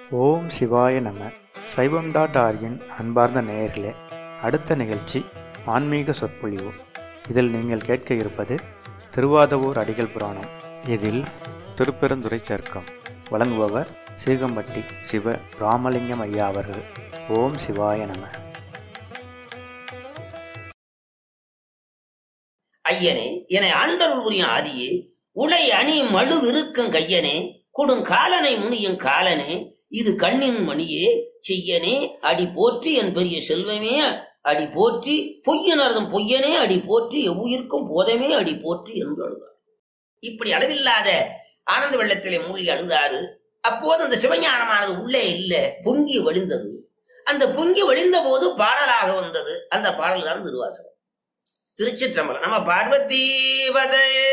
ஓம் சிவாய நம சைவம் டாட் ஆர்கின் அன்பார்ந்த நேயர்களே அடுத்த நிகழ்ச்சி ஆன்மீக சொற்பொழிவு இதில் நீங்கள் கேட்க இருப்பது திருவாதவூர் அடிகள் புராணம் இதில் திருப்பெருந்துறை சர்க்கம் வழங்குபவர் சீகம்பட்டி சிவ ராமலிங்கம் ஐயா அவர்கள் ஓம் சிவாய நம ஐயனே என ஆண்டருள் புரியும் ஆதியே உடை அணி மழு விருக்கும் கையனே கொடும் காலனை முனியும் காலனே இது கண்ணின் மணியே செய்யனே அடி போற்றி என் பெரிய செல்வமே அடி போற்றி பொய்யனர்தம் பொய்யனே அடி போற்றி எவ்வுயிர்க்கும் போதமே அடி போற்றி என்று அழுதார் இப்படி அளவில்லாத ஆனந்த வெள்ளத்திலே மூழ்கி அழுதாரு அப்போது அந்த சிவஞானமானது உள்ளே இல்ல பொங்கி வழிந்தது அந்த பொங்கி வழிந்த போது பாடலாக வந்தது அந்த பாடல் தான் திருவாசகம் திருச்சிற்றம்பலம் நம்ம பார்வதி பதையே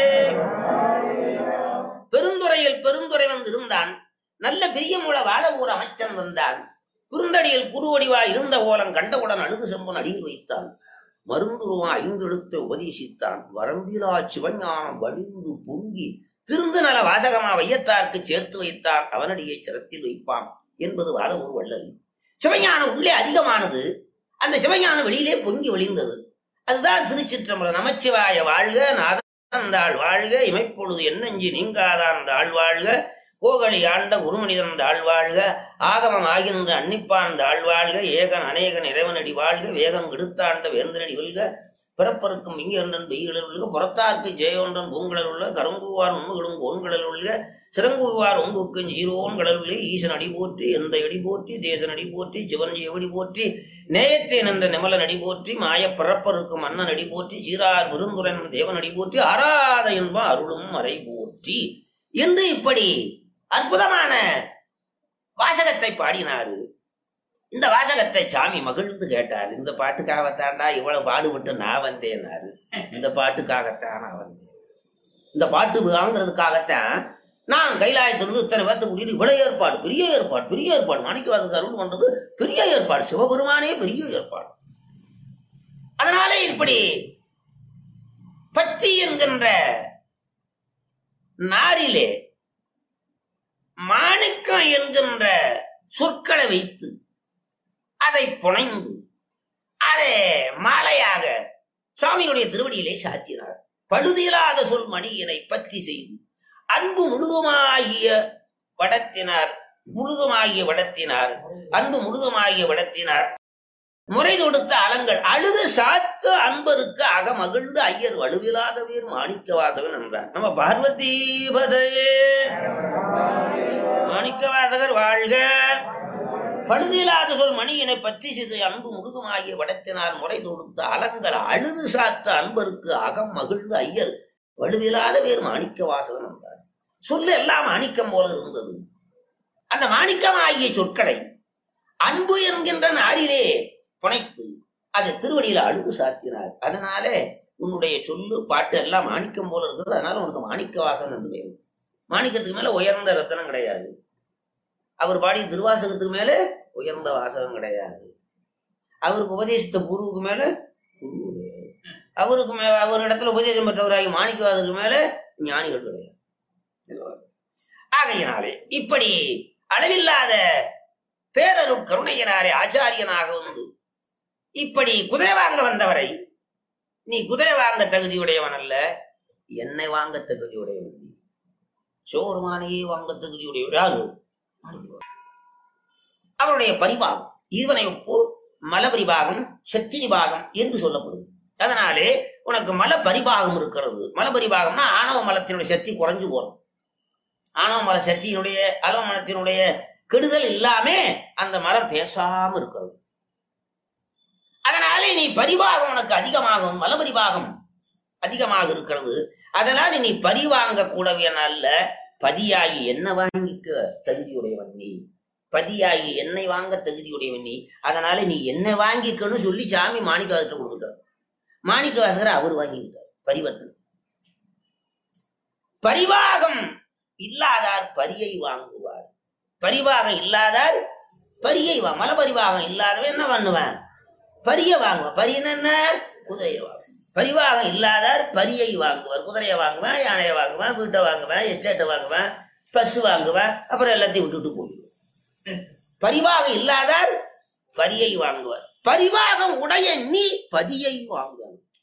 பெருந்துறையில் பெருந்துறை வந்து இருந்தான் நல்ல பிரியமுள்ள வாழ ஊர் அமைச்சன் வந்தான் குறுந்தடியில் குறுவடிவா இருந்த ஓலம் கண்டவுடன் அழுது செம்பன் அடியில் வைத்தான் மருந்துருவா ஐந்தெழுத்தை உபதேசித்தான் வரம்பிலா சிவஞானம் வழிந்து பொங்கி திருந்து நல வாசகமா வையத்தார்க்கு சேர்த்து வைத்தான் அவனடியை சிரத்தில் வைப்பான் என்பது வாழ ஊர் வள்ளல் சிவஞானம் உள்ளே அதிகமானது அந்த சிவஞானம் வெளியிலே பொங்கி வழிந்தது அதுதான் திருச்சிற்றம்பலம் நமச்சிவாய வாழ்க நாதந்தாள் வாழ்க இமைப்பொழுது என்னஞ்சி நீங்காதான் தாழ் வாழ்க கோகலி ஆண்ட குருமனிதன் தாழ் வாழ்க ஆகமம் ஆகின்ற அன்னிப்பான் தாழ் வாழ்க ஏகன் அநேகன் இறைவனடி வாழ்க வேகம் கெடுத்தாண்ட வேந்தனடி வெல்க பிறப்பருக்கும் இங்கொன்றன் பெய்களில் உள்ள புறத்தார்க்கு ஜெயொன்றன் பூங்குழல் உள்ள கருங்குவார் உண்மைகளும் கோன்களில் உள்ள சிறங்குவார் உங்குக்கும் ஜீரோன் கடலுள்ளே ஈசன் அடி போற்றி எந்த அடி போற்றி தேசன் அடி போற்றி சிவன் எவடி போற்றி நேயத்தேன் என்ற நிமலன் அடி போற்றி மாய பிறப்பருக்கும் மன்னன் அடி போற்றி சீரார் விருந்துரன் தேவன் அடி போற்றி ஆராத என்ப அருளும் மறை போற்றி என்று இப்படி அற்புதமான வாசகத்தை பாடினாரு இந்த வாசகத்தை சாமி மகிழ்ந்து கேட்டார் இந்த பாட்டுக்காகத்தாண்டா இவ்வளவு பாடுபட்டு நான் வந்தேனாரு இந்த பாட்டுக்காகத்தான் நான் வந்தேன் இந்த பாட்டு வாங்குறதுக்காகத்தான் நான் கைலாயத்திலிருந்து இத்தனை பேர்த்து கூட்டிட்டு இவ்வளவு ஏற்பாடு பெரிய ஏற்பாடு பெரிய ஏற்பாடு மாணிக்கவாதத்துக்கு அருள் பண்றது பெரிய ஏற்பாடு சிவபெருமானே பெரிய ஏற்பாடு அதனாலே இப்படி பத்தி என்கின்ற நாரிலே மாணிக்கம் என்கின்ற சொற்களை வைத்து அதை புனைந்து அதை மாலையாக சுவாமியுடைய திருவடியிலே சாத்தினார் பழுதியலாத சொல் மணியினை பத்தி செய்து அன்பு முழுதுமாகிய வடத்தினார் முழுதுமாகிய வடத்தினார் அன்பு முழுதுமாகிய வடத்தினார் முறை தொடுத்த அலங்கள் அழுது சாத்த அன்பருக்கு அகமகிழ்ந்து ஐயர் வலுவிலாத வேர் மாணிக்க வாசகன் என்றார் நம்ம பார்வதி பதையே மாணிக்க வாசகர் வாழ்க பழுதிலாத சொல் மணியினை பற்றி சிது அன்பு முழுதுமாகிய வடத்தினார் முறை தொடுத்த அலங்கள் அழுது சாத்த அன்பருக்கு அகம் மகிழ்ந்து ஐயர் வலுவிலாத வேர் மாணிக்க வாசகன் என்றார் சொல்லு எல்லாம் மாணிக்கம் போல இருந்தது அந்த மாணிக்கமாகிய சொற்களை அன்பு என்கின்ற நாரிலே புனைத்து அது திருவடியில அழுது சாத்தினார் அதனால உன்னுடைய சொல்லு பாட்டு எல்லாம் மாணிக்கம் போல இருக்குது அதனால உனக்கு மாணிக்க வாசன் என்று பேரு மாணிக்கத்துக்கு மேல உயர்ந்த ரத்தனம் கிடையாது அவர் பாடிய திருவாசகத்துக்கு மேல உயர்ந்த வாசகம் கிடையாது அவருக்கு உபதேசித்த குருவுக்கு மேல குரு கிடையாது. அவருக்கு மேல அவர் இடத்துல உபதேசம் பெற்றவராகி மாணிக்கவாதத்துக்கு மேல ஞானிகள் கிடையாது ஆகையினாலே இப்படி அளவில்லாத பேரருள் கருணையினாரே ஆச்சாரியனாக வந்து இப்படி குதிரை வாங்க வந்தவரை நீ குதிரை வாங்க தகுதியுடையவன் அல்ல என்னை வாங்க தகுதியுடையவன் நீ சோறுமானையே வாங்க தகுதியுடையவர் யாரு அவருடைய பரிபாகம் ஈவனை ஒப்பு மலபரிபாகம் சக்தி நிபாகம் என்று சொல்லப்படும் அதனாலே உனக்கு மல பரிபாகம் இருக்கிறது மல பரிபாகம்னா ஆணவ மலத்தினுடைய சக்தி குறைஞ்சு போகும் ஆணவ மல சக்தியினுடைய அலவ மலத்தினுடைய கெடுதல் இல்லாம அந்த மரம் பேசாம இருக்கிறது அதனாலே நீ பரிவாகம் உனக்கு அதிகமாகும் மலபரிவாகம் அதிகமாக இருக்கிறது அதனால நீ பரிவாங்க கூடவே அல்ல பதியாகி என்ன வாங்கிக்க தகுதியுடையவன் நீ பதியாகி என்னை வாங்க தகுதியுடையவன் நீ அதனால நீ என்ன வாங்கிக்கன்னு சொல்லி சாமி மாணிக்கவாசத்தை கொடுத்துட்டார் மாணிக்கவாசகரை அவர் வாங்கிக்கிட்டார் பரிவர்த்தனை பரிவாகம் இல்லாதார் பரியை வாங்குவார் பரிவாகம் இல்லாதார் பரியை வா மலபரிவாகம் இல்லாதவன் என்ன பண்ணுவேன் பரிய வாங்குவான் பரியன்னு என்ன குதிரையை வாங்குவான் பரிவாகம் இல்லாதார் பரியை வாங்குவார் குதிரையை வாங்குவேன் யானையை வாங்குவேன் வீட்டை வாங்குவேன் எஸ்டேட்டை வாங்குவேன் பஸ் வாங்குவேன் அப்புறம் எல்லாத்தையும் விட்டுட்டு போயிடுவேன் பரிவாகம் இல்லாதார் பரியை வாங்குவார் பரிவாகம் உடைய நீ பதியை வாங்க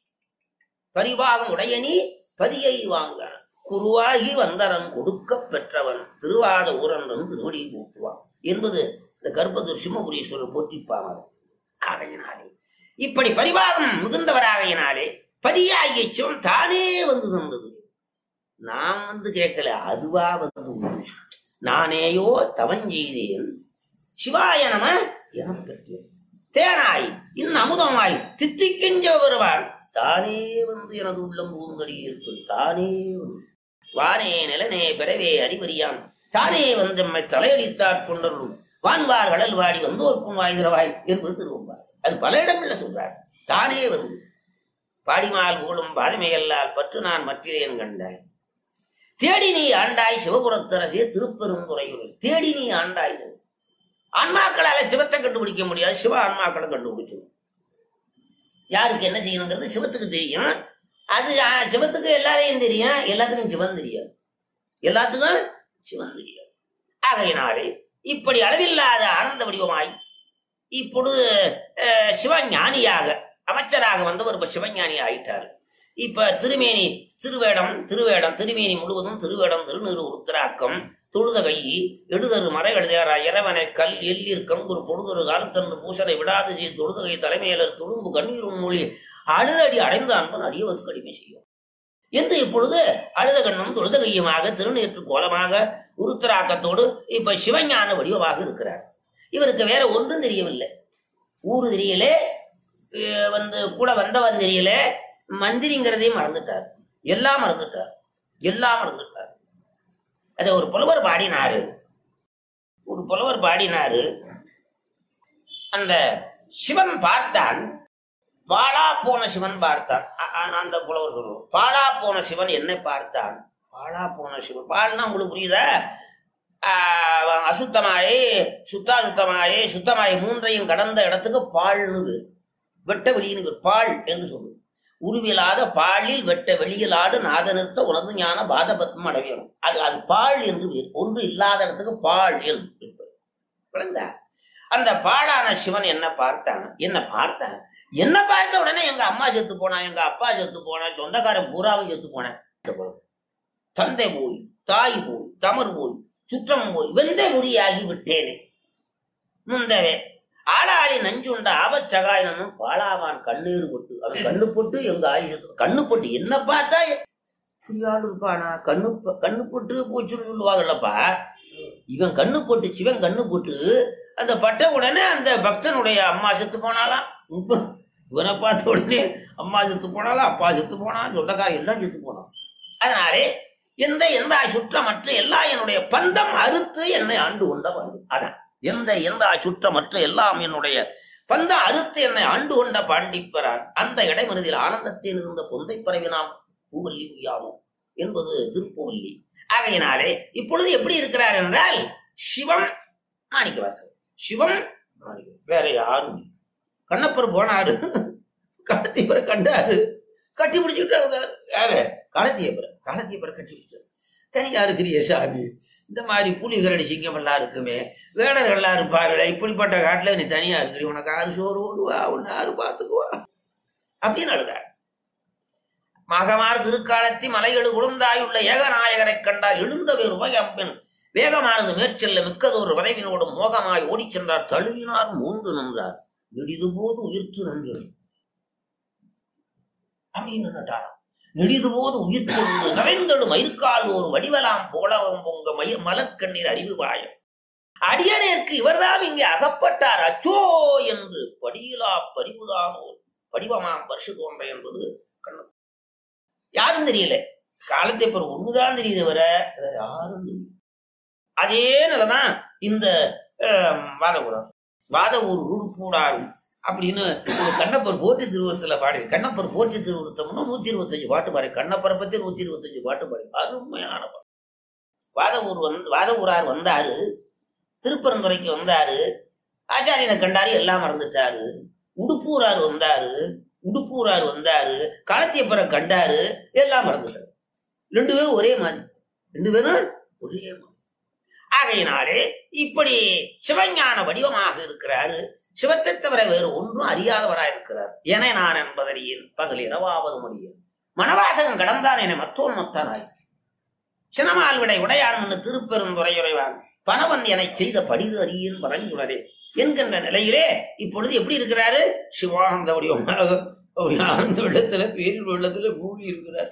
பரிவாகம் உடைய நீ பதியை வாங்க குருவாகி வந்தரன் கொடுக்க பெற்றவன் திருவாத ஊரன் திருவடி கூட்டுவான் என்பது இந்த கருப்பத்தூர் சிம்மபுரீஸ்வரர் போற்றிப்பாங்க ஆகையினாலே இப்படி பரிவாகம் மிகுந்தவராகையினாலே பதியாகிய சிவன் தானே வந்து தந்தது நான் வந்து கேட்கல அதுவா வந்து உண்டு. நானேயோ தவஞ்செய்தேன் சிவாய நம என பெற்றேன் தேனாய் இன்னும் அமுதமாய் தித்திக்கின்ற வருவாள் தானே வந்து எனது உள்ளம் பூங்கடி இருக்கும் தானே வந்து வானே நிலனே பிறவே அறிவறியான் தானே வந்து நம்மை தலையளித்தாற் கொண்டரும் வான்வார் கடல் வாடி வந்தோர்க்கும் வாய்திரவாய் என்பது திருவம்பார் அது பல இடங்கள்ல சொல்றார் தானே வந்து பாடிமால் போலும் பாதமையல்லால் பற்று நான் மற்றிலேன் கண்டாய் தேடி நீ ஆண்டாய் சிவபுரத்தரசே திருப்பெருந்துறையுள் தேடி நீ ஆண்டாய் ஆன்மாக்களால சிவத்தை கண்டுபிடிக்க முடியாது சிவ ஆன்மாக்களை கண்டுபிடிச்சிடும் யாருக்கு என்ன செய்யணுங்கிறது சிவத்துக்கு தெரியும் அது ஆ, சிவத்துக்கு எல்லாரையும் தெரியும் எல்லாத்துக்கும் சிவன் தெரியாது எல்லாத்துக்கும் சிவன் தெரியாது ஆகையினாலே இப்படி அளவில்லாத ஆனந்த வடிவமாய் இப்பொழுது அஹ், சிவஞானியாக அமைச்சராக வந்தவர் இப்ப சிவஞானி ஆயிட்டாரு இப்ப திருமேனி திருவேடம் திருவேடம் திருமேனி முழுவதும் திருவேடம் திருநீறு உருத்திராக்கம் தொழுத கை எழுதரு மறை எழுதியாரா இறைவனை கல் எல்லிற்கம் ஒரு பொழுதொரு காலத்தன்று பூசனை விடாது செய்து தொழுத கை தலைமையிலர் துளும்பு கண்ணீரும் மொழி அழுதடி அடைந்த அன்பன் அடியவருக்கு அடிமை செய்யும் என்று இப்பொழுது அழுத கண்ணும் தொழுத கையுமாக திருநீற்று கோலமாக உருத்திராக்கத்தோடு இப்ப சிவஞான வடிவமாக இருக்கிறார் இவருக்கு வேற ஒன்றும் தெரியவில்லை ஊரு தெரியல அஹ் வந்து கூட வந்தவன் தெரியல மந்திரிங்கிறதையும் மறந்துட்டார் எல்லாம் மறந்துட்டார் எல்லாம் மறந்துட்டார் அதை ஒரு புலவர் பாடினாரு ஒரு புலவர் பாடினாரு அந்த சிவன் பார்த்தான் பாழா போன சிவன் பார்த்தான் அ- அ- அந்த புலவர் சொல்லுவோம் பாழா போன சிவன் என்னை பார்த்தான் பாழா போன சிவன் பால்னா உங்களுக்கு புரியுதா ஆஹ் அசுத்தமாயே சுத்தாசுத்தமாயே சுத்தமாயே மூன்றையும் கடந்த இடத்துக்கு பால்னு பேரு. வெட்ட வெளியின்னு பேரு. பால் என்று சொல்லு உருவிலாத பாலில் வெட்ட வெளியிலாடு நாத நிறுத்த உனது ஞான பாதபத்மம் அடையணும் அது அது பால் என்று பேர் ஒன்று இல்லாத இடத்துக்கு பால் என்று பேர். விளங்குதா அந்த பாழான சிவன் என்ன பார்த்தான் என்ன பார்த்தான் என்ன பார்த்த உடனே எங்க அம்மா செத்து போனா எங்க அப்பா செத்து போனா சொந்தக்காரன் பூராவும் செத்து போனேன் தந்தை போய் தாய் போய் தமர் போய் சுற்றம் போய் வெந்த முறியாகி விட்டேனே முந்தவே ஆளாளி நஞ்சுண்ட ஆபச்சகாயனும் பாலாவான் கண்ணீர் போட்டு அவன் கண்ணு போட்டு எங்க ஆயுஷத்து கண்ணு போட்டு என்ன பார்த்தா புரியாடு இருப்பானா கண்ணு ப- கண்ணு போட்டு போச்சுன்னு சொல்லுவாங்கல்லப்பா இவன் கண்ணு போட்டு சிவன் கண்ணு போட்டு அந்த பட்ட உடனே அந்த பக்தனுடைய அம்மா செத்து போனாலாம் இப்ப இவனை பார்த்த உடனே அம்மா செத்து போனாலும் அப்பா செத்து போனான் சொந்தக்காரன் எல்லாம் செத்து போனான் அதனாலே எந்த எந்த சுற்றமற்ற எல்லா என்னுடைய பந்தம் அறுத்து என்னை ஆண்டு கொண்ட பாண்டு அதான் எந்த எந்த சுற்றமற்ற எல்லாம் என்னுடைய பந்தம் அறுத்து என்னை ஆண்டு கொண்ட பாண்டிப்பரான் அந்த இடைமனதில் ஆனந்தத்தில் இருந்த பொந்தை பரவினாம் பூவல்லி உய்யாமோ என்பது திருப்புவல்லி ஆகையினாலே இப்பொழுது எப்படி இருக்கிறார் என்றால் சிவம் மாணிக்கவாசகர் சிவம் மாணிக்க வேற யாரும் இல்லை. கண்ணப்பர் போனாரு காலத்தீபரை கண்டாரு கட்டி பிடிச்சுக்கிட்டு யாரு காலத்தீபரை காலத்தீபரை கட்டி பிடிச்சாரு தனியா இருக்கிறிய சாமி இந்த மாதிரி புலி கரடி சிங்கம் எல்லாம் இருக்குமே வேடர்கள்லாம் இருப்பார்களே இப்படிப்பட்ட காட்டுல நீ தனியா இருக்கிறி உனக்கு ஆறு சோறு ஓடுவா உன்னை யாரு பாத்துக்குவா அப்படின்னு அழுதார் மகமார் திருக்காலத்தி மலைகள் உளுந்தாயுள்ள ஏகநாயகரைக் கண்டார் எழுந்தவர் உபயம்பின் வேகமானது மேற்செல்ல மிக்கதொரு வரைவினோடு மோகமாய் ஓடிச் சென்றார் தழுவினார் மூந்து நின்றார் நெடிது போது உயிர்த்து நின்று அப்படின்னு நின்னுட்டாராம் நெடிது போது உயிர்த்து நின்று நரைந்தெழு மயிர்கால் ஒரு வடிவலாம் போலவும் பொங்க மயிர் மலர்கண்ணீர் அறிவு வாயம் அடியனேற்கு இவர்தான் இங்கே அகப்பட்டார் அச்சோ என்று படியிலா பரிவுதானோர் படிவமாம் பரிசு தோன்ற என்பது கண்ணு யாரும் தெரியல காலத்தை பிறகு ஒண்ணுதான் தெரியுது வர வேற யாரும் தெரியல அதே நிலைதான் இந்த அஹ், வாதபுரம் வாதவூர் உருப்பூடாரும் அப்படின்னு இந்த கண்ணப்பர் போற்றி திருவுருத்துல பாடி கண்ணப்பர் போற்றி திருவுருத்தம்னு நூத்தி இருபத்தஞ்சு பாட்டு பாரு கண்ணப்பரை பத்தி நூத்தி இருபத்தஞ்சு பாட்டு பாடி அருமையான பாட்டு வாதவூர் வந்து வாதவூரார் வந்தாரு திருப்பரந்துரைக்கு வந்தாரு ஆச்சாரியனை கண்டாரு எல்லாம் மறந்துட்டாரு உடுப்பூரார் வந்தாரு உடுப்பூரார் வந்தாரு காலத்தியப்பரை கண்டாரு எல்லாம் மறந்துட்டாரு ரெண்டு பேரும் ஒரே மாதிரி ரெண்டு பேரும் ஒரே மாதிரி ஆகையினாலே இப்படி சிவஞான வடிவமாக இருக்கிறாரு சிவத்தை தவிர வேறு ஒன்றும் அறியாதவராய் இருக்கிறார் என நான் என்பதறியேன் பகல் இரவாவது முடியும் மனவாசகம் கடந்தான் என மத்தோன் மத்தானாய் சினமால் விடை உடையான் என்று திருப்பெருந்துறையுறைவான் பணவன் என செய்த படிது அறியேன் பரஞ்சுடரே என்கின்ற நிலையிலே இப்பொழுது எப்படி இருக்கிறாரு சிவானந்த வடிவமாக ஆனந்த வெள்ளத்துல பேரில் வெள்ளத்துல மூழ்கி இருக்கிறார்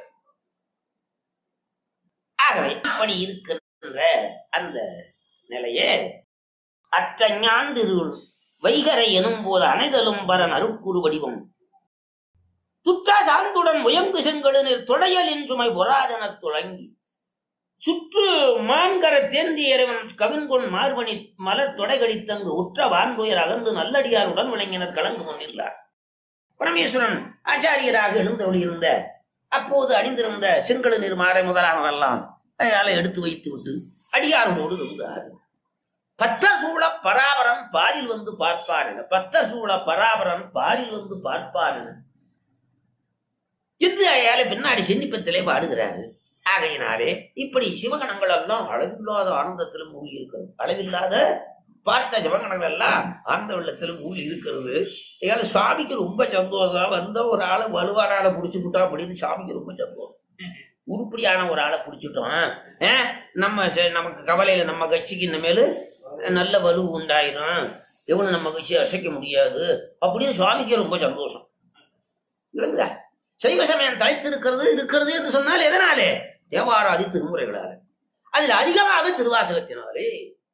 ஆகவே இப்படி இருக்கின்ற அந்த நிலையே அற்ற ஞாண்டிருள் வைகரை எனும் போது அணைதலும் பரன் அருட்குறு வடிவம் துற்றா சார்ந்துடன் முயங்கு செங்கடனில் துடையலின் சுமை பொறாதனத் துளங்கி சுற்று மான்கர தேந்தி இறைவன் கவின்கொண் மார்பணி மலர் தொடைகடித்தங்கு உற்ற வான்புயர் அகன்று நல்லடியாருடன் விளங்கினர் கலந்து கொண்டிருந்தார் பரமேஸ்வரன் ஆச்சாரியராக எழுந்தருளி இருந்த அப்போது அணிந்திருந்த செங்கழு நீர் மாறை முதலானதெல்லாம் அயால எடுத்து வைத்து விட்டு அடியாரோடு இருந்தார் பத்த சூழ பராபரன் பாரில் வந்து பார்ப்பார் என பத்த சூழ பராபரன் பாரில் வந்து பார்ப்பார் என என்று அயால பின்னாடி சின்னிப்பத்திலே பாடுகிறாரு ஆகையினாலே இப்படி சிவகணங்கள் எல்லாம் அளவில்லாத ஆனந்தத்திலும் மூழ்கி இருக்கிறது அளவில்லாத பார்த்த சிவகணங்கள் எல்லாம் ஆனந்த வெள்ளத்திலும் மூழ்கி இருக்கிறது ஏன்னா சுவாமிக்கு ரொம்ப சந்தோஷம் வந்த ஒரு ஆளை வலுவான ஆளை பிடிச்சு விட்டோம் அப்படின்னு சாமிக்கு ரொம்ப சந்தோஷம் உருப்படியான ஒரு ஆளை பிடிச்சிட்டோம் ஆ, நம்ம ச- நமக்கு கவலையில நம்ம கட்சிக்கு இனிமேல் நல்ல வலு உண்டாயிரும் எவனும் நம்ம கட்சியை அசைக்க முடியாது அப்படின்னு சுவாமிக்கு ரொம்ப சந்தோஷம் விளங்குதா சைவ சமயம் தலைத்திருக்கிறது இருக்கிறது என்று சொன்னால் எதனாலே தேவாராதி திருமுறைகளால அதில் அதிகமாக திருவாசகத்தினாலே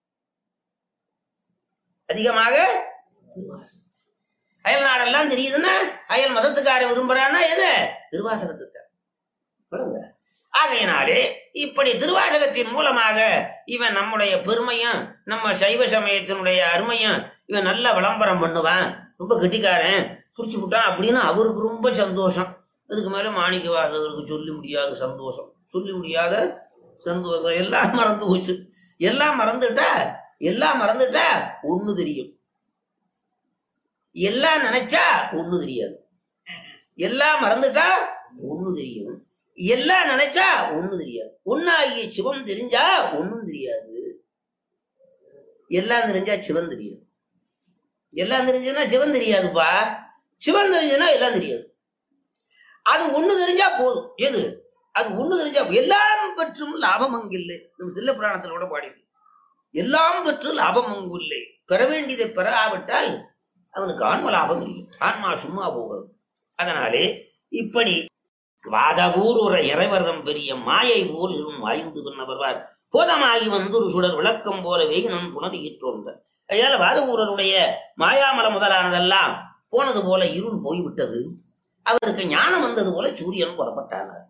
அதிகமாக திருவாசகம் அயல் நாடெல்லாம் தெரியுதுன்னா அயல் மதத்துக்காரன் விரும்புறான்னா எது திருவாசகத்துக்கு விளங்குதா? ஆகையினாலே இப்படி திருவாசகத்தின் மூலமாக இவன் நம்முடைய பெருமையும் நம்ம சைவ சமயத்தினுடைய அருமையும் இவன் நல்ல விளம்பரம் பண்ணுவான் ரொம்ப கெட்டிக்காரன் புடிச்சு விட்டான் அப்படின்னு அவருக்கு ரொம்ப சந்தோஷம் அதுக்கு மேல மாணிக்க வாசகருக்கு சொல்லி முடியாத சந்தோஷம் சொல்லி முடியாத சந்தோஷம் எல்லாம் மறந்து போச்சு எல்லாம் மறந்துட்டா எல்லாம் மறந்துட்டா ஒண்ணு தெரியும் எல்லாம் நினைச்சா ஒண்ணு தெரியாது எல்லாம் மறந்துட்டா ஒண்ணு தெரியும் எல்லாம் நினைச்சா ஒண்ணு தெரியாது ஒன்னாகிய சிவம் தெரிஞ்சா ஒண்ணும் தெரியாது எல்லாம் தெரிஞ்சா சிவம் தெரியாது எல்லாம் தெரிஞ்சதுன்னா சிவம் தெரியாதுப்பா சிவம் தெரிஞ்சதுன்னா எல்லாம் தெரியாது அது ஒண்ணு தெரிஞ்சா போதும் எது அது ஒண்ணு தெரிஞ்சா போதும். எல்லாம் பெற்றும் லாபம் அங்கில்லை நம்ம தில்ல புராணத்துல கூட பாடி எல்லாம் பெற்று லாபம் அங்குள்ளே பெற வேண்டியதை பெறாவிட்டால் அவனுக்கு ஆன்ம லாபம் இல்லை ஆன்மா சும்மா போகிறது அதனாலே இப்படி வாதபூர்வ இறைவர்தம் பெரிய மாயை போல் இரும் வாய்ந்து பின்னவர்வார் போதமாகி வந்து ஒரு சுடர் விளக்கம் போல வெயினன் புனதியிற்றோன்ற அதனால வாதபூரருடைய மாயாமல முதலானதெல்லாம் போனது போல இருள் போய்விட்டது அவருக்கு ஞானம் வந்தது போல சூரியன் புறப்பட்டானார்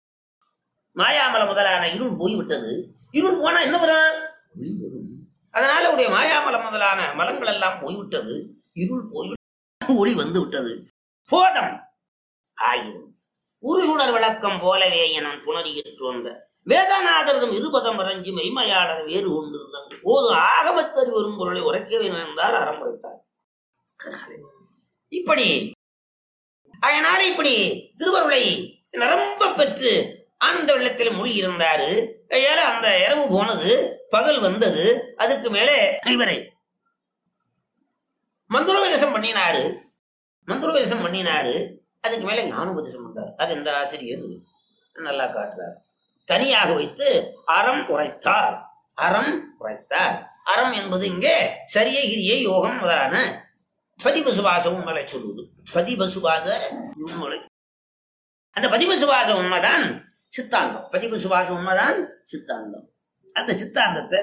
மாயாமல முதலான இருள் போய்விட்டது இருள் போனா என்ன வரும் ஒளி வரும் அதனால உடைய மாயாமல முதலான மலங்கள் எல்லாம் போய்விட்டது இருள் போய்விட்டது ஒளி வந்து விட்டது போதம் ஆயும் உருசுடர் விளக்கம் போலவே என புணரியற்றோன்ற வேதநாதரதும் இருபதம் வரைஞ்சி மெய்மையாளர் வேறு கொண்டிருந்தாங்க போது ஆகமத்தறி வரும் பொருளை உரைக்கவே நினைந்தார் அறம் உரைத்தார் அதனாலே இப்படி அதனால இப்படி திருவருளை நிரம்ப பெற்று ஆனந்த வெள்ளத்தில் மூழ்கி இருந்தாரு ஏல அந்த இரவு போனது பகல் வந்தது அதுக்கு மேலே இவரை மந்திரோபதேசம் பண்ணினாரு மந்திரோபதேசம் பண்ணினாரு அதுக்கு மேல ஞானோபதேசம் பண்றாரு அது இந்த ஆசிரியர் நல்லா காட்டுறார் தனியாக வைத்து அறம் உரைத்தார் அறம் உரைத்தார் அறம் என்பது இங்கே சரியை கிரியை யோகம் முதலான பதிபசுவாச உண்மலை சொல்லுவது பதிபசுவாச உண்மலை அந்த பதிபசுவாச உண்மைதான் சித்தாந்தம் பதிபசுவாச உண்மைதான் சித்தாந்தம் அந்த சித்தாந்தத்தை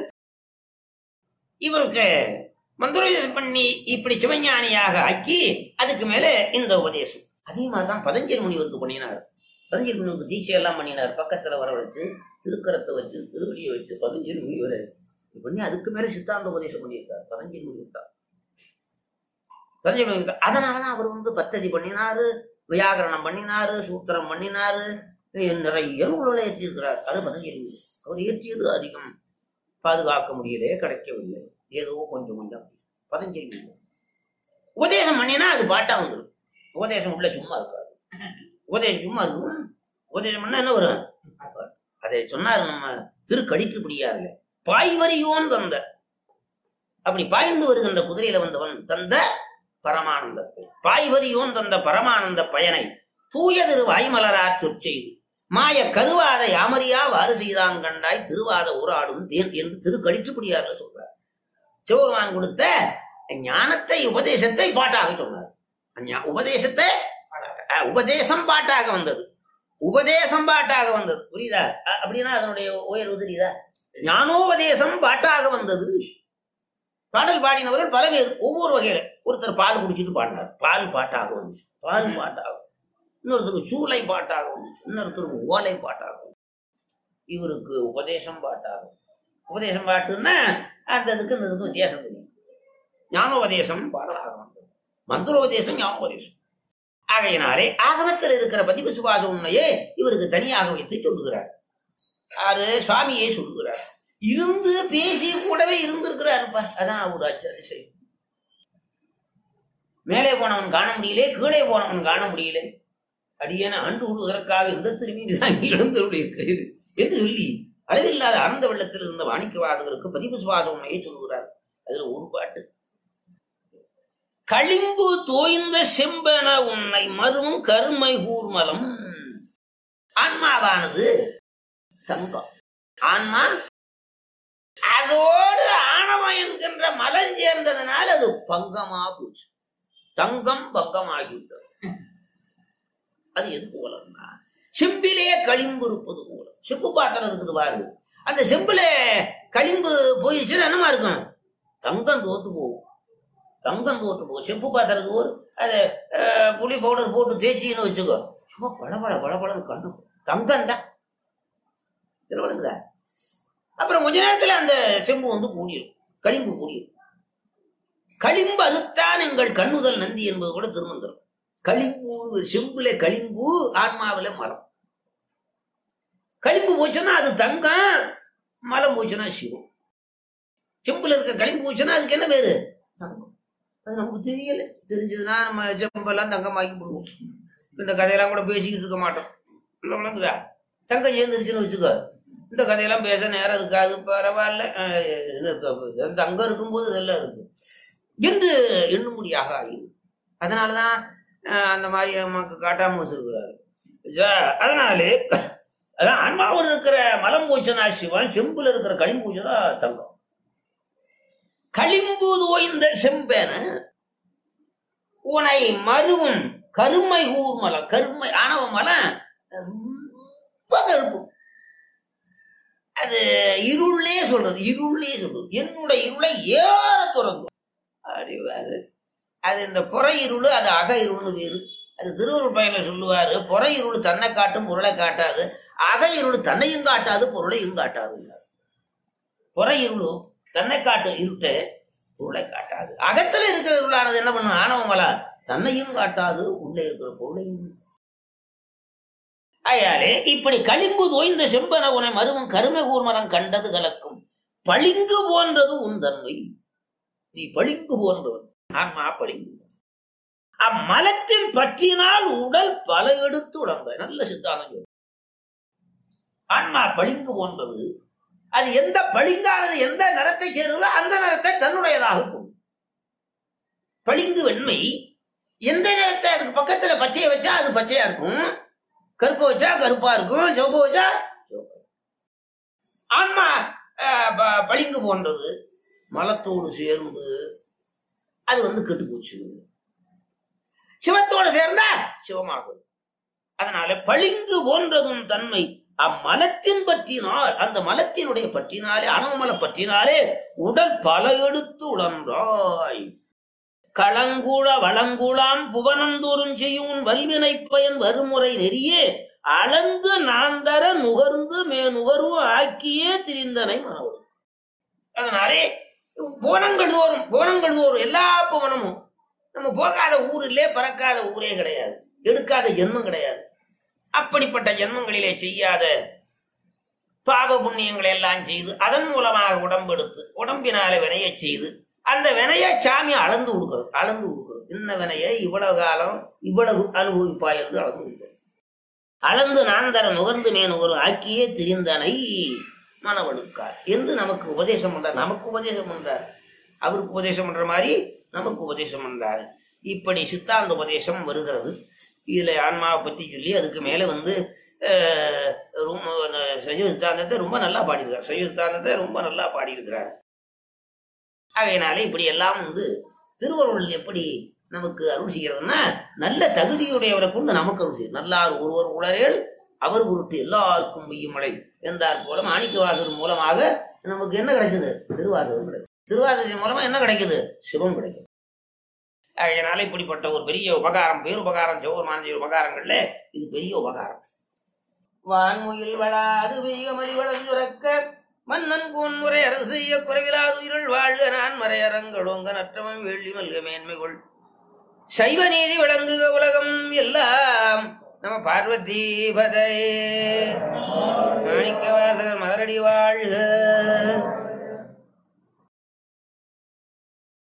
இவருக்கு மந்திரோபதேசம் பண்ணி இப்படி சிவஞானியாக ஆக்கி அதுக்கு மேல இந்த உபதேசம் அதே மாதிரிதான் பதஞ்சலி முனிவருக்கு பண்ணினார் பதஞ்சலி முனிவருக்கு தீட்சை எல்லாம் பண்ணினார் பக்கத்துல வர வச்சு திருக்கரத்தை வச்சு திருவடியை வச்சு பதஞ்சலி முனிவரை இது பண்ணி அதுக்கு மேல சித்தாந்த உபதேசம் பண்ணியிருக்கார் பதஞ்சலி முனிவர் தான் பதஞ்சலி முனிவர் அதனாலதான் அவர் வந்து பத்ததி பண்ணினாரு வியாகரணம் பண்ணினாரு சூத்திரம் பண்ணினாரு நிறைய நூல்களை ஏற்றியிருக்கிறார் அது பதஞ்சலி முனிவர் அவர் ஏற்றியது அதிகம் பாதுகாக்க முடியலையே கிடைக்கவில்லை ஏதோ கொஞ்சம் கொஞ்சம் பதஞ்சலி முனிவர் உபதேசம் பண்ணினா அது பாட்டா வந்துடும் உபதேசம் உள்ள சும்மா இருக்காது உபதேசம் சும்மா இருக்கும் உபதேசம் பண்ணா என்ன வரும் அதை சொன்னாரு நம்ம திருக்கடிக்கு பிடியாருல பாய்வரியோன் தந்த அப்படி பாய்ந்து வருகின்ற குதிரையில வந்தவன் தந்த பரமானந்தத்தை பாய்வரியோன் தந்த பரமானந்த பயனை தூய திரு வாய்மலராற் சொற்செய்து மாய கருவாத யாமரியா வாறு செய்தான் கண்டாய் திருவாத ஊராடும் தேன் என்று திருக்கழிற்றுப்படியார்ல சொல்றார் சிவபெருமான் கொடுத்த ஞானத்தை உபதேசத்தை பாட்டாக சொன்னார் ஞா- உபதேசத்தை அஹ், உபதேசம் பாட்டாக வந்தது உபதேசம் பாட்டாக வந்தது புரியுதா அ- அப்படின்னா அதனுடைய உயர்வு தெரியுதா ஞானோபதேசம் பாட்டாக வந்தது பாடல் பாடினவர்கள் பல பேர் ஒவ்வொரு வகையில ஒருத்தர் பால் குடிச்சிட்டு பாடினார் பால் பாட்டாக வந்துச்சு பால் பாட்டாக இன்னொருத்தருக்கு சூளை பாட்டாக வந்துச்சு இன்னொருத்தருக்கு ஓலை பாட்டாக வந்துச்சு. இவருக்கு உபதேசம் பாட்டாகும் உபதேசம் பாட்டுன்னா அந்த இதுக்கு இந்த இதுக்கு வித்தியாசம் தெரியும் ஞானோபதேசம் பாடலாக வந்தது மந்திரோபதேசம் ஞானோபதேசம் ஆகையினாலே ஆகமத்தில் இருக்கிற பதிவு சுபாச உண்மையே இவருக்கு தனியாக வைத்து சொல்லுகிறார் ஆறு சுவாமியே சொல்லுகிறார் இருந்து பேசி கூடவே இருந்திருக்கிறாருப்பா அதான் ஒரு அதிசயம் மேலே போனவன் காண முடியலே கீழே போனவன் காண முடியல அடியேன ஆண்டு விடுவதற்காக இந்த திரும்பி தான் எழுந்தருளி இருக்கிறேன் என்று சொல்லி அளவில்லாத ஆனந்த வெள்ளத்தில் இருந்த வாணிக்க வாசகருக்கு பதிவு சுவாச உண்மையை சொல்லுகிறார் அதுல ஒரு பாட்டு களிம்பு தோய்ந்த செம்பன உன்னை மருவும் கருமை கூர்மலம் ஆன்மாவானது தங்கம் ஆன்மா அதோடு ஆணவம் என்கின்ற மலம் சேர்ந்ததனால் அது பங்கமா போச்சு தங்கம் பங்கமாகிவிட்டது அது எது போலன்னா செம்பிலே களிம்பு இருப்பது போல செம்பு பாத்திரம் இருக்குது பாரு அந்த செம்புல களிம்பு போயிருச்சுன்னா என்னமா இருக்கும் தங்கம் தோத்து போகும் தங்கம் தோத்து போகும் செம்பு பாத்திரத்துக்கு ஒரு அது அஹ், புளி பவுடர் போட்டு தேய்ச்சின்னு வச்சுக்கோ சும்மா பளபள பளபளன்னு கண்ணு தங்கம் தான் இதில் விளங்குதா அப்புறம் கொஞ்ச நேரத்துல அந்த செம்பு வந்து கூடிரும் களிம்பு கூடிரும் களிம்பு அறுத்தான் எங்கள் கண்ணுதல் நந்தி என்பது கூட திருமந்திரம் களிம்பு ஒரு செம்புல களிம்பு ஆன்மாவில மரம் களிம்பு போச்சுன்னா அது தங்கம் மலம் போச்சுன்னா சிவம் செம்புல இருக்க களிம்பு போச்சுன்னா அதுக்கு என்ன பேரு தங்கம் அது நமக்கு தெரியல தெரிஞ்சதுன்னா நம்ம செம்பெல்லாம் தங்கமாக்கி விடுவோம் இந்த கதையெல்லாம் கூட பேசிக்கிட்டு இருக்க மாட்டோம் இல்லை விளங்குதா தங்கம் சேர்ந்துருச்சுன்னு வச்சுக்கோ இந்த கதையெல்லாம் பேச நேரம் இருக்காது பரவாயில்ல அஹ் இது க- தங்கம் இருக்கும்போது இதெல்லாம் இருக்கு என்று எண்ணும்படியாக ஆகிடும் அதனாலதான் அஹ், அந்த மாதிரி நமக்கு காட்டாம வச்சிருக்கிறாரு ஜ- அதனாலே அதான் ஆன்மாவில் இருக்கிற மலம் பூச்சனா சிவன் செம்புல இருக்கிற களிம்பூச்சனா தங்கம் களிம்பு தோய்ந்த செம்பேன உனை மருவும் கருமை ஊர் மலம் கருமை ஆணவ மலம் ரொம்ப கருப்பு அது இருளே சொல்றது இருளே சொல்றது என்னுடைய இருளை ஏற துறந்து அப்படிவாரு அது இந்த புற இருள் அது அக இருள்னு வேறு அது திருவருள் பயனில் சொல்லுவாரு புற இருள் தன்னை காட்டும் பொருளை காட்டாது அக இருள் தன்னையும் காட்டாது பொருளையும் காட்டாது புற இருள் தன்னை காட்டும் இருட்டு பொருளை காட்டாது அகத்துல இருக்கிற இருளானது என்ன பண்ணும் ஆணவமலா தன்னையும் காட்டாது உள்ளே இருக்கிற பொருளையும் ஆயாலே இப்படி களிம்பு தோய்ந்த செம்பன உனை மருவம் கருமை கூர்மரம் கண்டது கலக்கும் பளிங்கு போன்றது உன் தன்மை நீ பளிங்கு போன்றவன் ஆன்மா பளிங்கு அம்மலத்தின் பற்றினால் உடல் பல எடுத்து உடம்ப நல்ல சித்தாந்தம் சொல்லு. ஆன்மா பளிங்கு போன்றது அது எந்த பளிங்கானது எந்த நிறத்தை சேருதோ அந்த நிறத்தை தன்னுடையதாக கொள்ளும் பளிங்கு வெண்மை எந்த நிறத்தை அதுக்கு பக்கத்துல பச்சையை வச்சா அது பச்சையா இருக்கும் கருப்பு வச்சா கருப்பா இருக்கும் சிவப்பு வச்சா சிவப்பா இருக்கும். ஆன்மா அஹ், ப- பளிங்கு போன்றது மலத்தோடு சேர்ந்து அது வந்து கெட்டு போச்சு சிவத்தோடு சேர்ந்தா சிவமாகும் அதனால பளிங்கு போன்றதும் தன்மை அம்மலத்தின் பற்றினால் அந்த மலத்தினுடைய பற்றினாலே அணுமல பற்றினாலே உடல் பல எடுத்து உழன்றாய் களங்குள வளங்குளாம் புவனந்தோறும் செய்யும் வல்வினை பயன் வருமுறை நெறியே அளந்து நாந்தர நுகர்ந்து மே நுகர்வு ஆக்கியே திரிந்தனை மனவடும் அதனாலே புவனங்கள் தோறும் புவனங்கள் தோறும் எல்லா புவனமும் நம்ம போகாத ஊர் இல்லே பறக்காத ஊரே கிடையாது எடுக்காத ஜென்மம் கிடையாது அப்படிப்பட்ட ஜென்மங்களிலே செய்யாத பாவ புண்ணியங்களை எல்லாம் செய்து அதன் மூலமாக உடம்பெடுத்து உடம்பினால வினையை செய்து அந்த வினையை சாமி அளந்து கொடுக்கிறது அளந்து கொடுக்கிறது இந்த வினையை இவ்வளவு காலம் இவ்வளவு அனுபவிப்பாய் என்று அளந்து கொடுக்கிறது அளந்து நான் தர நுகர்ந்து மே நுகரும் ஆக்கியே திரிந்தனை மனவழுக்கார் என்று நமக்கு உபதேசம் பண்றார் நமக்கு உபதேசம் பண்றார் அவருக்கு உபதேசம் பண்ற மாதிரி நமக்கு உபதேசம் பண்றார் இப்படி சித்தாந்த உபதேசம் வருகிறது இதுல ஆன்மாவை பத்தி சொல்லி அதுக்கு மேல வந்து அஹ், ரொம்ப அந்த சைவ சித்தாந்தத்தை ரொம்ப நல்லா பாடியிருக்கார் சைவ சித்தாந்தத்தை ரொம்ப நல்லா பாடியிருக்கிறார் ஆகையினாலே இப்படி எல்லாம் வந்து திருவருள் எப்படி நமக்கு அருள் செய்கிறதுன்னா நல்ல தகுதியுடையவரை கொண்டு நமக்கு அருள் செய்யும் நல்லார் ஒருவர் உளரேல் அவர் உருட்டு எல்லாருக்கும் பெய்யும் மழை என்றார் போல மாணிக்கவாசகர் மூலமாக நமக்கு என்ன கிடைச்சது திருவாசகம் கிடைக்கும் திருவாசகம் மூலமா என்ன கிடைக்குது சிவம் கிடைக்கும் அதனால இப்படிப்பட்ட ஒரு பெரிய உபகாரம் பேருபகாரம் சிவபெருமான செய்த உபகாரங்கள்ல இது பெரிய உபகாரம் வான்முயில் வளாது வெய்கமலி வளஞ்சுரக்க மன்னன் கூன்முறை அரசு செய்ய குறைவிலாது உயிரில் வாழ்க நான் மறையரங்களோங்க நற்றமம் வெள்ளி மல்க மேன்மைகள் சைவ நீதி விளங்குக உலகம் எல்லாம் நம்ம பார்வதி பதையே மாணிக்கவாசகர் மலரடி வாழ்க